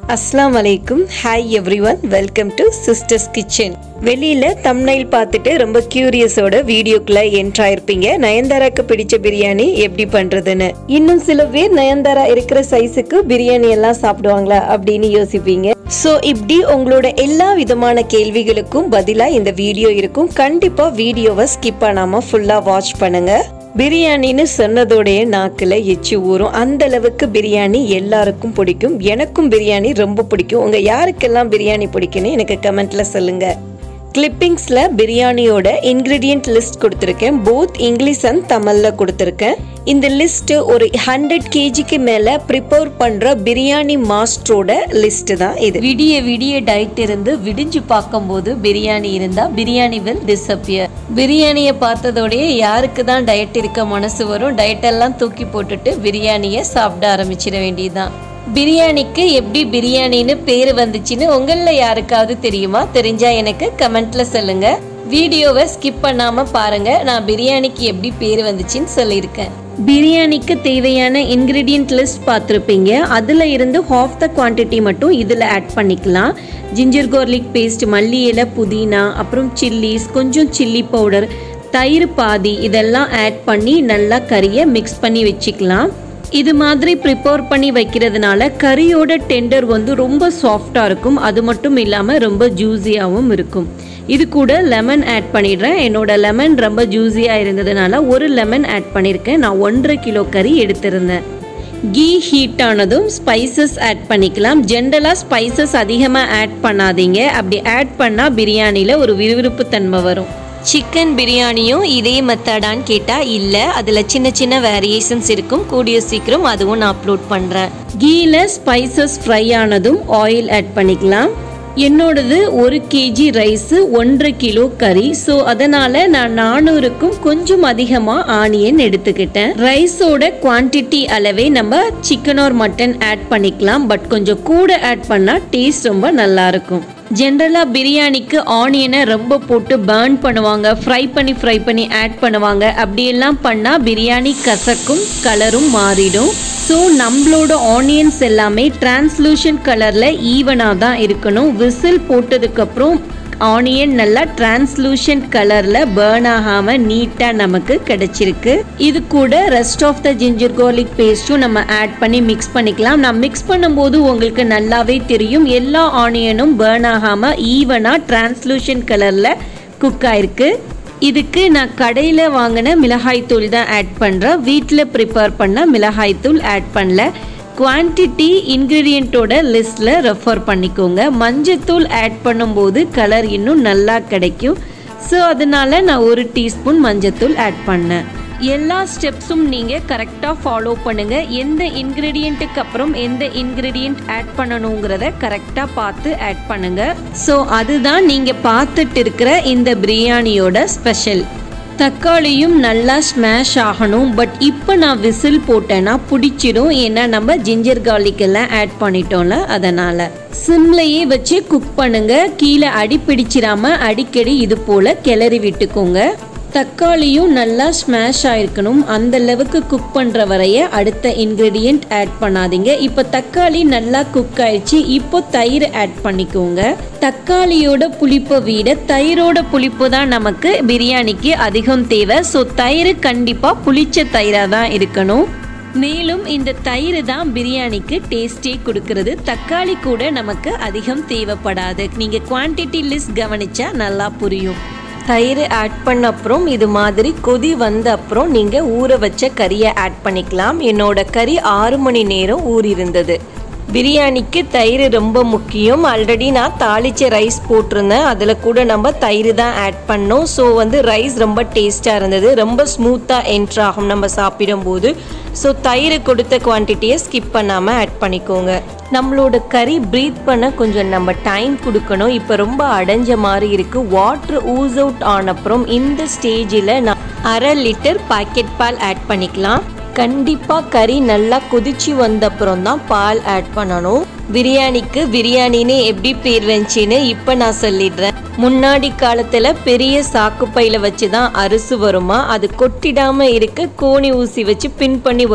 அஸ்லாம் வலைக்கும் hi everyone welcome to sisters kitchen வெளியில தம்னைல் பார்த்துட்டு ரொம்ப கியூரியஸோட வீடியோக்குள்ள என்ட்ராயிருப்பீங்க நயன்தாராக்கு பிடிச்ச பிரியாணி எப்படி பண்றதுன்னு இன்னும் சில பேர் நயன்தாரா இருக்கிற சைஸுக்கு பிரியாணி எல்லாம் சாப்பிடுவாங்களா அப்படின்னு யோசிப்பீங்க ஸோ இப்படி உங்களோட எல்லா விதமான கேள்விகளுக்கும் பதிலா இந்த வீடியோ இருக்கும் கண்டிப்பா வீடியோவை ஸ்கிப் பண்ணாம ஃபுல்லா வாட்ச் பண்ணுங்க பிரியாணின்னு சொன்னதோடைய நாக்கில் எச்சி ஊறும் அந்த அளவுக்கு பிரியாணி எல்லாருக்கும் பிடிக்கும் எனக்கும் பிரியாணி ரொம்ப பிடிக்கும் உங்க யாருக்கெல்லாம் பிரியாணி பிடிக்குன்னு எனக்கு கமெண்ட்ல சொல்லுங்க கிளிப்பிங்ஸில் பிரியாணியோட இன்க்ரீடியன்ட் லிஸ்ட் கொடுத்துருக்கேன் போத் இங்கிலீஷ் அண்ட் தமிழில் கொடுத்துருக்கேன் இந்த லிஸ்ட்டு ஒரு ஹண்ட்ரட் கேஜிக்கு மேலே ப்ரிப்பேர் பண்ணுற பிரியாணி மாஸ்டரோட லிஸ்ட் தான் இது விடிய விடிய டயட் இருந்து விடிஞ்சு பார்க்கும்போது பிரியாணி இருந்தால் பிரியாணி வில் டிஸப்பியர் பிரியாணியை பார்த்ததோடய யாருக்கு தான் டயட் இருக்க மனசு வரும் டயட் எல்லாம் தூக்கி போட்டுட்டு பிரியாணியை சாப்பிட ஆரம்பிச்சிட வேண்டியதுதான் பிரியாணிக்கு எப்படி பிரியாணின்னு பேர் வந்துச்சுன்னு உங்களில் யாருக்காவது தெரியுமா தெரிஞ்சா எனக்கு கமெண்ட்ல சொல்லுங்க வீடியோவை ஸ்கிப் பண்ணாம பாருங்க நான் பிரியாணிக்கு எப்படி பேர் வந்துச்சுன்னு சொல்லியிருக்கேன் பிரியாணிக்கு தேவையான இன்கிரீடியன்ட் லிஸ்ட் பார்த்துருப்பீங்க அதில் இருந்து ஹாஃப் த குவான்டிட்டி மட்டும் இதில் ஆட் பண்ணிக்கலாம் ஜிஞ்சர் கார்லிக் பேஸ்ட் மல்லி இலை புதினா அப்புறம் சில்லிஸ் கொஞ்சம் சில்லி பவுடர் தயிர் பாதி இதெல்லாம் ஆட் பண்ணி நல்லா கறியை மிக்ஸ் பண்ணி வச்சுக்கலாம் இது மாதிரி ப்ரிப்பேர் பண்ணி வைக்கிறதுனால கறியோட டெண்டர் வந்து ரொம்ப சாஃப்டாக இருக்கும் அது மட்டும் இல்லாமல் ரொம்ப ஜூஸியாகவும் இருக்கும் இது கூட லெமன் ஆட் பண்ணிடுறேன் என்னோட லெமன் ரொம்ப ஜூஸியாக இருந்ததுனால ஒரு லெமன் ஆட் பண்ணியிருக்கேன் நான் ஒன்றரை கிலோ கறி எடுத்திருந்தேன் கீ ஹீட் ஆனதும் ஸ்பைசஸ் ஆட் பண்ணிக்கலாம் ஜென்ரலாக ஸ்பைசஸ் அதிகமாக ஆட் பண்ணாதீங்க அப்படி ஆட் பண்ணால் பிரியாணியில் ஒரு விறுவிறுப்பு தன்மை வரும் சிக்கன் பிரியாணியும் இதே மெத்தடான்னு கேட்டால் இல்லை அதில் சின்ன சின்ன வேரியேஷன்ஸ் இருக்கும் கூடிய சீக்கிரம் அதுவும் நான் அப்லோட் பண்ணுறேன் கீல ஸ்பைசஸ் ஃப்ரை ஆனதும் ஆயில் ஆட் பண்ணிக்கலாம் என்னோடது ஒரு கேஜி ரைஸு ஒன்றரை கிலோ கறி ஸோ அதனால் நான் நானூறுக்கும் கொஞ்சம் அதிகமாக ஆனியன் எடுத்துக்கிட்டேன் ரைஸோட குவான்டிட்டி அளவே நம்ம சிக்கன் ஆர் மட்டன் ஆட் பண்ணிக்கலாம் பட் கொஞ்சம் கூட ஆட் பண்ணால் டேஸ்ட் ரொம்ப நல்லாயிருக்கும் ஜென்ரலாக பிரியாணிக்கு ஆனியனை ரொம்ப போட்டு பேர்ன் பண்ணுவாங்க ஃப்ரை பண்ணி ஃப்ரை பண்ணி ஆட் பண்ணுவாங்க அப்படியெல்லாம் பண்ணால் பிரியாணி கசக்கும் கலரும் மாறிடும் ஸோ நம்மளோட ஆனியன்ஸ் எல்லாமே டிரான்ஸ்லூஷன் கலரில் ஈவனாக தான் இருக்கணும் விசில் போட்டதுக்கப்புறம் ஆனியன் நல்லா டிரான்ஸ்லூஷன் கலரில் பேர்ன் ஆகாமல் நீட்டாக நமக்கு கிடைச்சிருக்கு இது கூட rest of the ginger garlic பேஸ்ட்டும் நம்ம ஆட் பண்ணி மிக்ஸ் பண்ணிக்கலாம் நான் மிக்ஸ் பண்ணும்போது உங்களுக்கு நல்லாவே தெரியும் எல்லா ஆனியனும் பேர்ன் ஆகாமல் ஈவனாக டிரான்ஸ்லூஷன் கலரில் குக் ஆயிருக்கு இதுக்கு நான் கடையில் வாங்கின மிளகாய்த்தூள் தான் ஆட் பண்ணுறேன் வீட்டில் ப்ரிப்பேர் பண்ண மிளகாய்த்தூள் ஆட் பண்ணல குவான்டிட்டி இன்க்ரீடியண்ட்டோட லிஸ்ட்டில் ரெஃபர் பண்ணிக்கோங்க மஞ்சத்தூள் ஆட் பண்ணும்போது கலர் இன்னும் நல்லா கிடைக்கும் ஸோ அதனால நான் ஒரு டீஸ்பூன் மஞ்சத்தூள் ஆட் பண்ணேன் எல்லா ஸ்டெப்ஸும் நீங்கள் கரெக்டாக ஃபாலோ பண்ணுங்கள் எந்த இன்க்ரீடியண்ட்டுக்கு அப்புறம் எந்த இன்க்ரீடியண்ட் ஆட் பண்ணணுங்கிறத கரெக்டாக பார்த்து ஆட் பண்ணுங்கள் ஸோ அதுதான் நீங்கள் பார்த்துட்டு இருக்கிற இந்த பிரியாணியோட ஸ்பெஷல் தக்காளியும் நல்லா ஸ்மாஷ் ஆகணும் பட் இப்போ நான் விசில் போட்டேன்னா பிடிச்சிடும் ஏன்னா நம்ம ஜிஞ்சர் கார்லிக் எல்லாம் ஆட் பண்ணிட்டோம்ல அதனால் சிம்லையே வச்சு குக் பண்ணுங்க கீழே அடி பிடிச்சிடாம அடிக்கடி இது போல் கிளறி விட்டுக்கோங்க தக்காளியும் நல்லா ஸ்மாஷ் ஆயிருக்கணும் அந்த அளவுக்கு குக் பண்ணுற வரைய அடுத்த இன்க்ரீடியண்ட் ஆட் பண்ணாதீங்க இப்போ தக்காளி நல்லா குக் ஆயிடுச்சு இப்போ தயிர் ஆட் பண்ணிக்கோங்க தக்காளியோட புளிப்பை விட தயிரோட புளிப்பு தான் நமக்கு பிரியாணிக்கு அதிகம் தேவை ஸோ தயிர் கண்டிப்பாக புளிச்ச தயிராக தான் இருக்கணும் மேலும் இந்த தயிர் தான் பிரியாணிக்கு டேஸ்டே கொடுக்கறது தக்காளி கூட நமக்கு அதிகம் தேவைப்படாது நீங்கள் குவான்டிட்டி லிஸ்ட் கவனிச்சா நல்லா புரியும் தயிர் ஆட் பண்ண அப்புறம் இது மாதிரி கொதி வந்த அப்புறம் நீங்கள் ஊற வச்ச கறியை ஆட் பண்ணிக்கலாம் என்னோட கறி ஆறு மணி நேரம் ஊறியிருந்தது பிரியாணிக்கு தயிர் ரொம்ப முக்கியம் ஆல்ரெடி நான் தாளிச்ச ரைஸ் போட்டிருந்தேன் அதில் கூட நம்ம தயிர் தான் ஆட் பண்ணோம் ஸோ வந்து ரைஸ் ரொம்ப டேஸ்ட்டாக இருந்தது ரொம்ப ஸ்மூத்தாக என்ட்ரு ஆகும் நம்ம சாப்பிடும்போது ஸோ தயிர் கொடுத்த குவான்டிட்டியை ஸ்கிப் பண்ணாமல் ஆட் பண்ணிக்கோங்க நம்மளோட கறி ப்ரீத் பண்ண கொஞ்சம் நம்ம டைம் கொடுக்கணும் இப்போ ரொம்ப அடைஞ்ச மாதிரி இருக்குது வாட்ரு ஊஸ் அவுட் ஆன அப்புறம் இந்த ஸ்டேஜில் நான் அரை லிட்டர் பாக்கெட் பால் ஆட் பண்ணிக்கலாம் கண்டிப்பாக கறி நல்லா கொதிச்சு வந்த அப்புறம் தான் பால் ஆட் பண்ணணும் பிரியாணிக்கு பிரியாணின்னு எப்படி பேர் வந்துச்சின்னு இப்போ நான் சொல்லிடுறேன் முன்னாடி காலத்தில் பெரிய சாக்குப்பையில் வச்சு தான் அரிசி வருமா அது கொட்டிடாமல் இருக்க கோணி ஊசி வச்சு பின் பண்ணி வருமா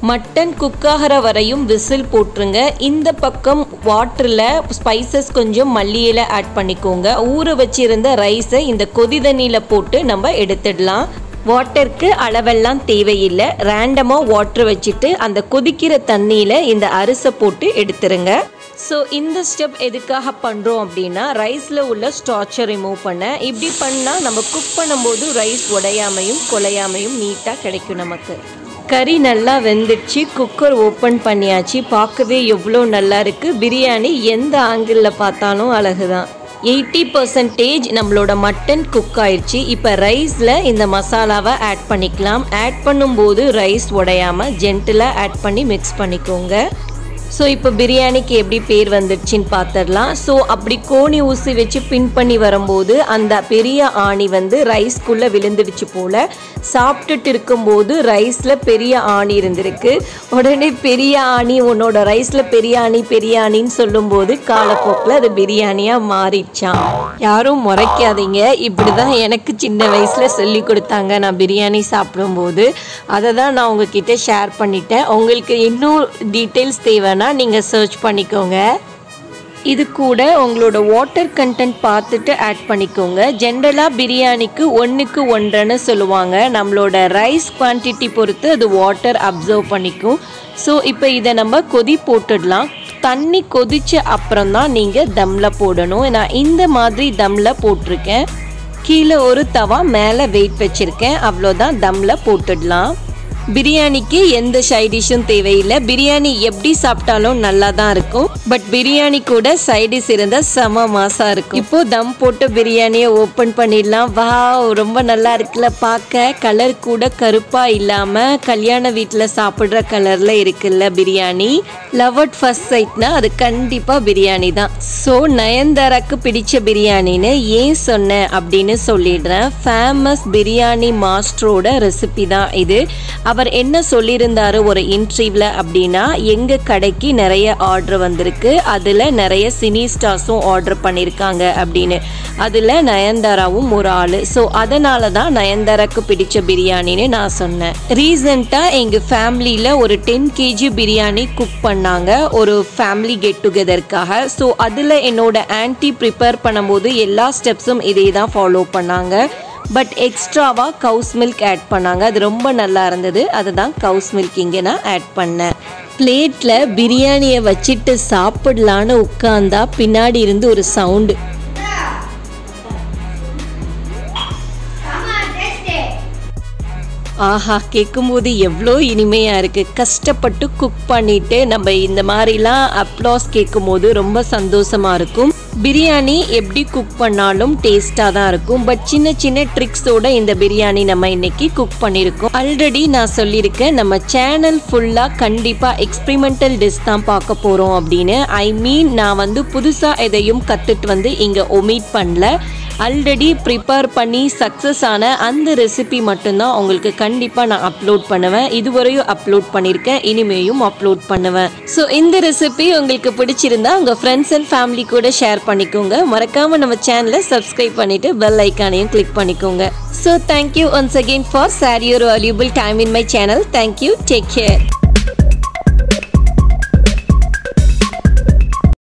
மட்டன் குக் ஆகிற வரையும் விசில் போட்டுருங்க இந்த பக்கம் வாட்டரில் ஸ்பைசஸ் கொஞ்சம் மல்லி இலை ஆட் பண்ணிக்கோங்க ஊற வச்சிருந்த ரைஸை இந்த கொதி தண்ணியில் போட்டு நம்ம எடுத்துடலாம் வாட்டருக்கு அளவெல்லாம் தேவையில்லை ரேண்டமாக வாட்டர் வச்சுட்டு அந்த கொதிக்கிற தண்ணியில் இந்த அரிசை போட்டு எடுத்துருங்க ஸோ இந்த ஸ்டெப் எதுக்காக பண்ணுறோம் அப்படின்னா ரைஸில் உள்ள ஸ்டார்ச்சை ரிமூவ் பண்ண இப்படி பண்ணால் நம்ம குக் பண்ணும்போது ரைஸ் உடையாமையும் குலையாமையும் நீட்டாக கிடைக்கும் நமக்கு கறி நல்லா வெந்துடுச்சு குக்கர் ஓப்பன் பண்ணியாச்சு பார்க்கவே எவ்வளோ நல்லா இருக்குது பிரியாணி எந்த ஆங்கிளில் பார்த்தாலும் அழகு தான் எயிட்டி பர்சன்டேஜ் நம்மளோட மட்டன் குக் ஆயிடுச்சு இப்போ ரைஸில் இந்த மசாலாவை ஆட் பண்ணிக்கலாம் ஆட் பண்ணும்போது ரைஸ் உடையாமல் ஜென்டிலாக ஆட் பண்ணி மிக்ஸ் பண்ணிக்கோங்க ஸோ இப்போ பிரியாணிக்கு எப்படி பேர் வந்துடுச்சின்னு பார்த்துடலாம் ஸோ அப்படி கோணி ஊசி வச்சு பின் பண்ணி வரும்போது அந்த பெரிய ஆணி வந்து ரைஸ்க்குள்ளே விழுந்துடுச்சு போல் சாப்பிட்டுட்டு இருக்கும்போது ரைஸில் பெரிய ஆணி இருந்திருக்கு உடனே பெரிய ஆணி உன்னோட ரைஸில் பெரிய ஆணி பெரிய ஆணின்னு சொல்லும்போது காலப்போக்கில் அது பிரியாணியாக மாறிடுச்சான் யாரும் முறைக்காதீங்க இப்படி தான் எனக்கு சின்ன வயசில் சொல்லி கொடுத்தாங்க நான் பிரியாணி சாப்பிடும்போது அதை தான் நான் உங்ககிட்ட ஷேர் பண்ணிட்டேன் உங்களுக்கு இன்னும் டீட்டெயில்ஸ் தேவைன்னா நீங்கள் சர்ச் பண்ணிக்கோங்க இது கூட உங்களோட வாட்டர் கண்டென்ட் பார்த்துட்டு ஆட் பண்ணிக்கோங்க ஜென்ரலாக பிரியாணிக்கு ஒன்றுக்கு ஒன்றுன்னு சொல்லுவாங்க நம்மளோட ரைஸ் குவான்டிட்டி பொறுத்து அது வாட்டர் அப்சர்வ் பண்ணிக்கும் ஸோ இப்போ இதை நம்ம கொதி போட்டுடலாம் தண்ணி கொதிச்ச அப்புறம் தான் நீங்கள் தம்மில் போடணும் நான் இந்த மாதிரி தம்மில் போட்டிருக்கேன் கீழே ஒரு தவா மேலே வெயிட் வச்சுருக்கேன் அவ்வளோதான் தம்மில் போட்டுடலாம் பிரியாணிக்கு எந்த சைடிஷும் தேவையில்லை பிரியாணி எப்படி சாப்பிட்டாலும் நல்லா தான் இருக்கும் பட் பிரியாணி கூட சைடிஷ் இருந்தால் செம மாசா இருக்கும் இப்போ தம் போட்டு பிரியாணியை ஓப்பன் பண்ணிடலாம் வா ரொம்ப நல்லா இருக்குல்ல பார்க்க கலர் கூட கருப்பா இல்லாம கல்யாண வீட்டில் சாப்பிட்ற கலர்ல இருக்குல்ல பிரியாணி லவ் அட் ஃபர்ஸ்ட் சைட்னா அது கண்டிப்பா பிரியாணி தான் ஸோ நயன்தாராக்கு பிடிச்ச பிரியாணின்னு ஏன் சொன்னேன் அப்படின்னு சொல்லிடுறேன் ஃபேமஸ் பிரியாணி மாஸ்டரோட ரெசிபி தான் இது அவர் என்ன சொல்லியிருந்தாரு ஒரு இன்டர்வியூவில் அப்படின்னா எங்கள் கடைக்கு நிறைய ஆர்டர் வந்திருக்கு அதில் நிறைய சினி ஸ்டார்ஸும் ஆர்டர் பண்ணியிருக்காங்க அப்படின்னு அதில் நயன்தாராவும் ஒரு ஆள் ஸோ அதனால தான் நயன்தாராக்கு பிடிச்ச பிரியாணின்னு நான் சொன்னேன் ரீசெண்டாக எங்கள் ஃபேமிலியில் ஒரு டென் கேஜி பிரியாணி குக் பண்ணாங்க ஒரு ஃபேமிலி கெட் டுகெதருக்காக ஸோ அதில் என்னோட ஆன்டி ப்ரிப்பேர் பண்ணும்போது எல்லா ஸ்டெப்ஸும் இதே தான் ஃபாலோ பண்ணாங்க பட் எக்ஸ்ட்ராவாக கவுஸ் மில்க் ஆட் பண்ணாங்க அது ரொம்ப நல்லா இருந்தது அதுதான் கவுஸ் மில்க் இங்கே நான் ஆட் பண்ணேன் பிளேட்டில் பிரியாணியை வச்சுட்டு சாப்பிடலான்னு உட்காந்தா பின்னாடி இருந்து ஒரு சவுண்டு ஆஹா கேட்கும்போது எவ்வளோ இனிமையாக இருக்குது கஷ்டப்பட்டு குக் பண்ணிட்டு நம்ம இந்த மாதிரிலாம் அப்ளாஸ் கேட்கும்போது ரொம்ப சந்தோஷமாக இருக்கும் பிரியாணி எப்படி குக் பண்ணாலும் டேஸ்ட்டாக தான் இருக்கும் பட் சின்ன சின்ன ட்ரிக்ஸோட இந்த பிரியாணி நம்ம இன்னைக்கு குக் பண்ணியிருக்கோம் ஆல்ரெடி நான் சொல்லியிருக்கேன் நம்ம சேனல் ஃபுல்லாக கண்டிப்பாக எக்ஸ்பிரிமெண்டல் டிஷ் தான் பார்க்க போகிறோம் அப்படின்னு ஐ மீன் நான் வந்து புதுசாக எதையும் கற்றுட்டு வந்து இங்கே ஒமிட் பண்ணல ஆல்ரெடி ப்ரிப்பேர் பண்ணி சக்ஸஸ் ஆன அந்த ரெசிபி மட்டும்தான் உங்களுக்கு கண்டிப்பாக நான் அப்லோட் பண்ணுவேன் இதுவரையும் அப்லோட் பண்ணியிருக்கேன் இனிமேயும் அப்லோட் பண்ணுவேன் ஸோ இந்த ரெசிபி உங்களுக்கு பிடிச்சிருந்தா உங்கள் ஃப்ரெண்ட்ஸ் அண்ட் ஃபேமிலி கூட ஷேர் பண்ணிக்கோங்க மறக்காமல் நம்ம சேனலை சப்ஸ்கிரைப் பண்ணிவிட்டு பெல் ஐக்கானையும் கிளிக் பண்ணிக்கோங்க so thank you once again for sir your valuable time in my channel thank you take care